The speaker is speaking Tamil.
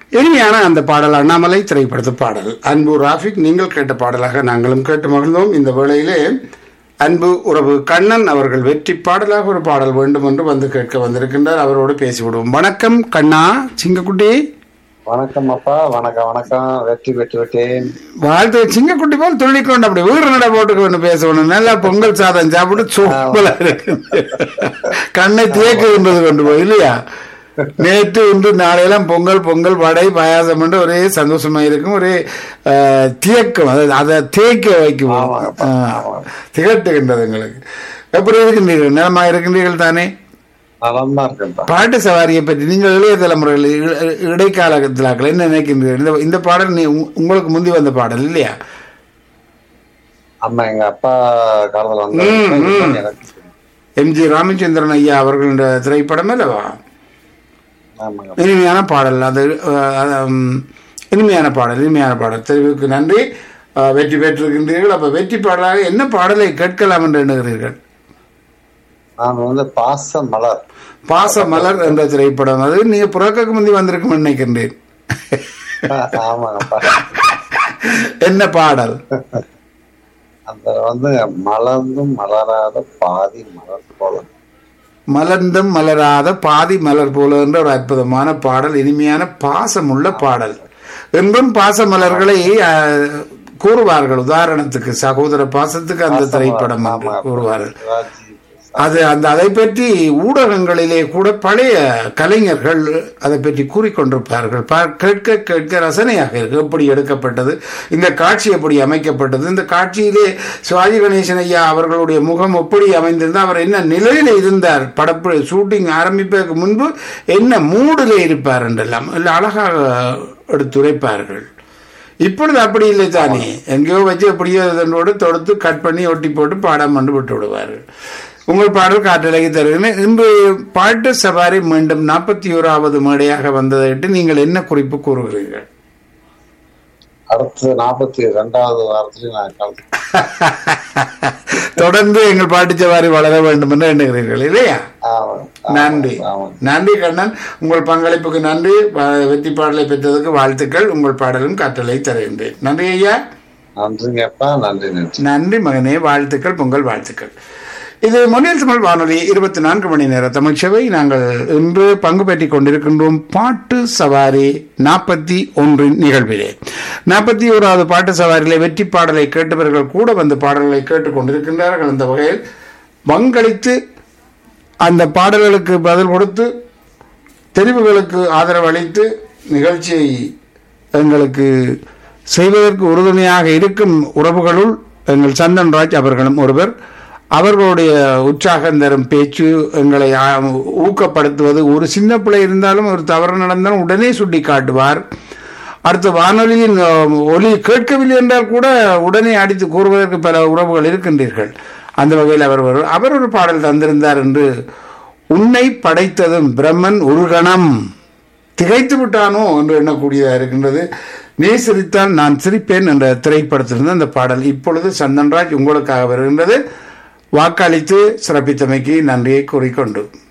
இனிமையான அந்த பாடல் அண்ணாமலை திரைப்படத்து பாடல் அன்பு ராஃபிக் நீங்கள் கேட்ட பாடலாக நாங்களும் கேட்டு மகிழ்ந்தோம் இந்த வேளையிலே அன்பு உறவு கண்ணன் அவர்கள் வெற்றி பாடலாக ஒரு பாடல் வேண்டும் என்று வந்து கேட்க வந்திருக்கின்றார் அவரோடு பேசிவிடுவோம் வணக்கம் கண்ணா சிங்கக்குட்டி வணக்கம் அப்பா வணக்கம் வணக்கம் வெற்றி பெற்று விட்டேன் வாழ்த்து சிங்கக்குட்டி போல் துள்ளிக்கொண்டு அப்படி வீடு நட போட்டுக்கு ஒன்று பேசணும் நல்லா பொங்கல் சாதம் சாப்பிட்டு சூப்பலா இருக்கு கண்ணை தேக்குகின்றது கொண்டு போய் இல்லையா நேற்று இன்று நாளையெல்லாம் பொங்கல் பொங்கல் வடை பாயாசம் என்று ஒரே சந்தோஷமா இருக்கும் ஒரே அஹ், தியக்கம் அதாவது அதை தேக்க வைக்கும் ஆமாங்கப்பா, அஹ், ஆமாங்க. திகட்டுகின்றது எங்களுக்கு எப்படி இருக்கின்றீர்கள் நலமா இருக்கின்றீர்கள் தானே நலமா இருக்கேன்ப்பா பாட்டு சவாரியை பற்றி நீங்கள் இளைய தலைமுறையில் இ- இடைக்காலத்தில் என்ன நினைக்கின்றீர்கள் இந்த இந்த பாடல் நீ உங்க- உங்களுக்கு முந்தி வந்த பாடல் இல்லையா அம்மா எங்க அப்பா காலத்துல வந்து ம், ம். எனக்கு எம்ஜி ராமச்சந்திரன் ஐயா அவர்களுடைய திரைப்படம் அல்லவா ஆமாங்க இனிமையான பாடல் அது அஹ், அது, உம், இனிமையான பாடல் இனிமையான பாடல் தெரிவுக்கு நன்றி அஹ், வெற்றி பெற்றிருக்கின்றீர்கள் அப்ப வெற்றி பாடலாக என்ன பாடலை கேட்கலாம் என்று எண்ணுகிறீர்கள் நான் வந்து பாச மலர் பாச மலர் என்ற திரைப்படம் அது நீங்க புறக்கக்கு முந்தி வந்திருக்கும் நினைக்கின்றேன் ஆமாங்கப்பா என்ன பாடல் அந்த வந்து மலர்ந்தும் மலராத பாதி மலர் போல மலர்ந்தும் மலராத பாதி மலர் போல என்ற ஒரு அற்புதமான பாடல் இனிமையான பாசமுள்ள பாடல் என்றும் பாச மலர்களை அஹ், கூறுவார்கள் உதாரணத்துக்கு சகோதர பாசத்துக்கு அந்த பாச திரைப்படம் மலர், என்று ஆமா. கூறுவார்கள் சிவாஜி அது அந்த அதை பற்றி ஊடகங்களிலே கூட பழைய கலைஞர்கள் அதை பற்றி கூறிக்கொண்டிருப்பார்கள் பா- கேட்க கேட்க ரசனையாக இருக்கு எப்படி எடுக்கப்பட்டது இந்த காட்சி எப்படி அமைக்கப்பட்டது இந்த காட்சியிலே சிவாஜி கணேசன் ஐயா அவர்களுடைய முகம் எப்படி அமைந்திருந்தார் அவர் என்ன நிலையில இருந்தார் படப்பு ஷூட்டிங் ஆரம்பிப்பதற்கு முன்பு என்ன மூடில் இருப்பார் என்றெல்லாம் இல்லை அழகாக எடுத்துரைப்பார்கள் இப்பொழுது அப்படி இல்லை தானே எங்கேயோ வச்சு அப்படியோ இதனோடு தொடுத்து கட் பண்ணி ஒட்டி போட்டு பாடம் பண்ணி விட்டு விடுவார்கள் உங்கள் பாடல் காற்றலைக்கு தருகிறேன் இன்று பாட்டு சவாரி மீண்டும் நாற்பத்தி ஓராவது மேடையாக வந்ததையிட்டு நீங்கள் என்ன குறிப்பு கூறுகிறீர்கள் அடுத்த நாற்பத்தி ரெண்டாவது வாரத்துல நான் கலந்து தொடர்ந்து எங்கள் பாட்டு சவாரி வளர வேண்டும் என்று எண்ணுகிறீர்கள் இல்லையா ஆமாம் நன்றி ஆமாம் நன்றி கண்ணன் உங்கள் பங்களிப்புக்கு நன்றி வ- வெற்றி பாடலை பெற்றதுக்கு வாழ்த்துக்கள் உங்கள் பாடலும் கற்றலை தருகின்றேன் நன்றி ஐயா நன்றிங்கப்பா நன்றி நன்றி நன்றி மகனே வாழ்த்துக்கள் பொங்கல் வாழ்த்துக்கள் இது மொழியல் தமிழ் வானொலி இருபத்தி நான்கு மணி நேர தமிழ்ச்சவை நாங்கள் இன்று பங்கு பெற்றிக் கொண்டிருக்கின்றோம் பாட்டு சவாரி நாற்பத்தி ஒன்றின் நிகழ்விலே நாற்பத்தி ஓராவது பாட்டு சவாரியிலே வெற்றி பாடலை கேட்டவர்கள் கூட வந்து பாடல்களை கேட்டுக் கொண்டிருக்கின்றார்கள் அந்த வகையில் பங்களித்து அந்த பாடல்களுக்கு பதில் கொடுத்து தெரிவுகளுக்கு ஆதரவு அளித்து நிகழ்ச்சியை எங்களுக்கு செய்வதற்கு உறுதுணையாக இருக்கும் உறவுகளுள் எங்கள் சந்தன்ராஜ் அவர்களும் ஒருவர் அவர்களுடைய உற்சாகம் தரும் பேச்சு எங்களை ஆ, ஊக்கப்படுத்துவது ஒரு சின்ன பிள்ளை இருந்தாலும் ஒரு தவறு நடந்தாலும் உடனே சுட்டி காட்டுவார் அடுத்து வானொலியின் அ, ஒலி கேட்கவில்லை என்றால் கூட உடனே அடித்து கூறுவதற்கு பல உறவுகள் இருக்கின்றீர்கள் அந்த வகையில் அவர் ஒரு அவர் ஒரு பாடல் தந்திருந்தார் என்று உன்னை படைத்ததும் பிரம்மன் ஒரு கணம் திகைத்து விட்டானோ என்று எண்ணக்கூடியதாக இருக்கின்றது நீ சிரித்தால் நான் சிரிப்பேன் என்ற திரைப்படத்திலிருந்து அந்த பாடல் இப்பொழுது சந்தன்ராஜ் உங்களுக்காக வருகின்றது வாக்களித்து சிறப்பித்தமைக்கு நன்றியை கூறிக்கொண்டு